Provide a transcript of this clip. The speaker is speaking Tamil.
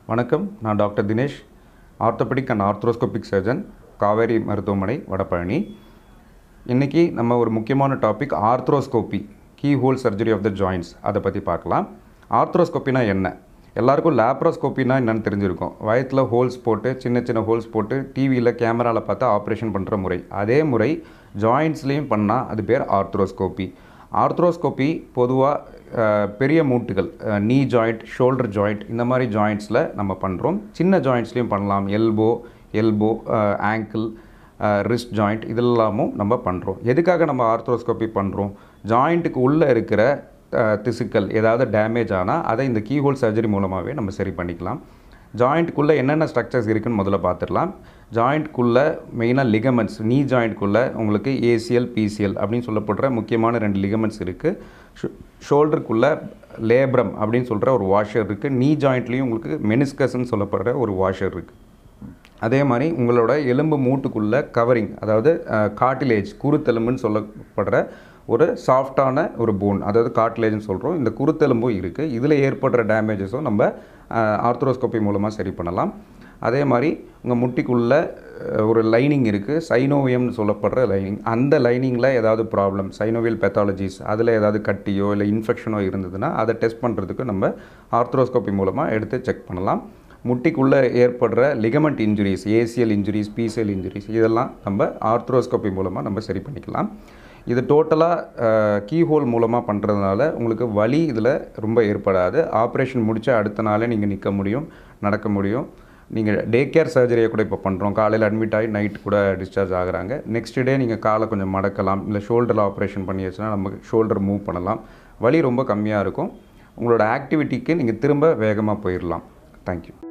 வணக்கம் நான் doctor Dinesh orthopaedic and arthroscopic surgeon Kauvery மருத்துவமனை வடபழனி இன்றைக்கி நம்ம ஒரு முக்கியமான topic arthroscopy keyhole surgery of the joints அதை பற்றி பார்க்கலாம் ஆர்த்ரோஸ்கோப்பினா என்ன எல்லாருக்கும் லேப்ரோஸ்கோப்பினா என்னன்னு தெரிஞ்சிருக்கும் வயத்தில் ஹோல்ஸ் போட்டு சின்ன சின்ன ஹோல்ஸ் போட்டு டிவியில் கேமராவில் பார்த்து ஆப்ரேஷன் பண்ணுற முறை அதே முறை ஜாயின்ட்ஸ்லேயும் பண்ணால் அது பேர் ஆர்த்ரோஸ்கோப்பி ஆர்த்ரோஸ்கோப்பி பொதுவாக பெரிய மூட்டுகள் நீ ஜாயிண்ட் ஷோல்டர் ஜாயிண்ட் இந்த மாதிரி ஜாயிண்ட்ஸில் நம்ம பண்ணுறோம் சின்ன ஜாயிண்ட்ஸ்லேயும் பண்ணலாம் elbow elbow ankle wrist joint இதெல்லாமும் நம்ம பண்ணுறோம் எதுக்காக நம்ம ஆர்த்ரோஸ்கோப்பி பண்ணுறோம் ஜாயிண்ட்டுக்கு உள்ளே இருக்கிற திசுக்கள் ஏதாவது டேமேஜ் ஆனால் அதை இந்த கீஹோல் சர்ஜரி மூலமாகவே நம்ம சரி பண்ணிக்கலாம் ஜாயிண்ட்டுக்குள்ளே என்னென்ன ஸ்ட்ரக்சர்ஸ் இருக்குன்னு முதல்ல பார்த்துடலாம் ஜாயிண்ட்குள்ளே மெயினாக லிகமெண்ட்ஸ் நீ ஜாயிண்ட்குள்ளே உங்களுக்கு ஏசிஎல் பிசிஎல் அப்படின்னு சொல்லப்படுற முக்கியமான ரெண்டு லிகமெண்ட்ஸ் இருக்குது ஷோல்டருக்குள்ளே லேப்ரம் அப்படின்னு சொல்கிற ஒரு வாஷர் இருக்குது நீ ஜாயிண்ட்லேயும் உங்களுக்கு மெனிஸ்கஸ்ன்னு சொல்லப்படுற ஒரு வாஷர் இருக்குது அதே மாதிரி உங்களோட எலும்பு மூட்டுக்குள்ளே கவரிங் அதாவது காட்டிலேஜ் குருத்தெலும்புன்னு சொல்லப்படுற ஒரு சாஃப்டான ஒரு போன் அதாவது காட்லேஜ்னு சொல்கிறோம் இந்த குருத்தெலும்பும் இருக்குது இதில் ஏற்படுற டேமேஜஸும் நம்ம ஆர்த்ரோஸ்கோப்பி மூலமாக சரி பண்ணலாம் அதே மாதிரி உங்கள் முட்டிக்குள்ளே ஒரு லைனிங் இருக்குது சைனோவியம்னு சொல்லப்படுற லைனிங் அந்த லைனிங்கில் ஏதாவது ப்ராப்ளம் சைனோவியல் பெத்தாலஜிஸ் அதில் ஏதாவது கட்டியோ இல்லை இன்ஃபெக்ஷனோ இருந்ததுன்னா அதை டெஸ்ட் பண்ணுறதுக்கு நம்ம ஆர்த்ரோஸ்கோப்பி மூலமாக எடுத்து செக் பண்ணலாம் முட்டிக்குள்ளே ஏற்படுற ligament injuries ACL injuries PCL injuries இதெல்லாம் நம்ம ஆர்த்ரோஸ்கோப்பி மூலமாக நம்ம சரி பண்ணிக்கலாம் இது டோட்டலாக கீஹோல் மூலமாக பண்ணுறதுனால உங்களுக்கு வலி இதில் ரொம்ப ஏற்படாது ஆப்ரேஷன் முடித்த அடுத்த நாளே நீங்கள் நிற்க முடியும் நடக்க முடியும் நீங்கள் டே கேர் சர்ஜரியை கூட இப்போ பண்ணுறோம் காலையில் அட்மிட் ஆகி நைட் கூட டிஸ்சார்ஜ் ஆகுறாங்க நெக்ஸ்ட் டே நீங்கள் காலை கொஞ்சம் மடக்கலாம் இல்லை ஷோல்டரில் ஆப்ரேஷன் பண்ணியாச்சுன்னா நமக்கு ஷோல்டர் மூவ் பண்ணலாம் வலி ரொம்ப கம்மியாக இருக்கும் உங்களோட ஆக்டிவிட்டிக்கு நீங்கள் திரும்ப வேகமாக போயிடலாம் தேங்க்யூ